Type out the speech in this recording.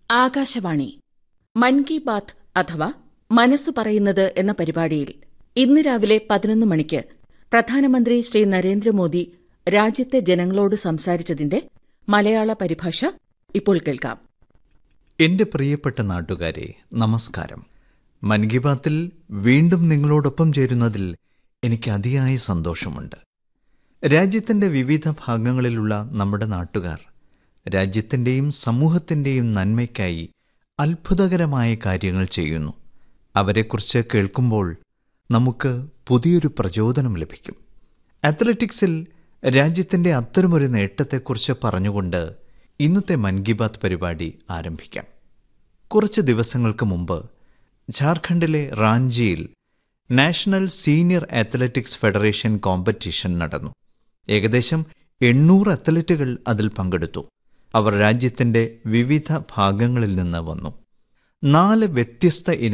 ആകാശവാണി മൻ കി ബാത്ത് അഥവാ മനസ്സു പറയുന്നത് എന്ന പരിപാടിയിൽ ഇന്ന് രാവിലെ പതിനൊന്ന് മണിക്ക് പ്രധാനമന്ത്രി ശ്രീ നരേന്ദ്രമോദി രാജ്യത്തെ ജനങ്ങളോട് സംസാരിച്ചതിന്റെ മലയാള പരിഭാഷ ഇപ്പോൾ കേൾക്കാം എന്റെ പ്രിയപ്പെട്ട നാട്ടുകാരെ നമസ്കാരം മൻ കി ബാത്തിൽ വീണ്ടും നിങ്ങളോടൊപ്പം ചേരുന്നതിൽ എനിക്ക് അതിയായ സന്തോഷമുണ്ട് രാജ്യത്തിൻ്റെ വിവിധ ഭാഗങ്ങളിലുള്ള നമ്മുടെ നാട്ടുകാർ രാജ്യത്തിൻ്റെയും സമൂഹത്തിൻ്റെയും നന്മയ്ക്കായി അത്ഭുതകരമായ കാര്യങ്ങൾ ചെയ്യുന്നു അവരെക്കുറിച്ച് കേൾക്കുമ്പോൾ നമുക്ക് പുതിയൊരു പ്രചോദനം ലഭിക്കും അത്ലറ്റിക്സിൽ രാജ്യത്തിൻ്റെ അത്തരമൊരു നേട്ടത്തെക്കുറിച്ച് പറഞ്ഞുകൊണ്ട് ഇന്നത്തെ മൻ കി ബാത്ത് പരിപാടി ആരംഭിക്കാം കുറച്ച് ദിവസങ്ങൾക്ക് മുമ്പ് ജാർഖണ്ഡിലെ റാഞ്ചിയിൽ national senior athletics federation competition നടന്നു ഏകദേശം എണ്ണൂറ് അത്ലറ്റുകൾ അതിൽ പങ്കെടുത്തു അവർ രാജ്യത്തിൻ്റെ വിവിധ ഭാഗങ്ങളിൽ നിന്ന് വന്നു നാല് വ്യത്യസ്ത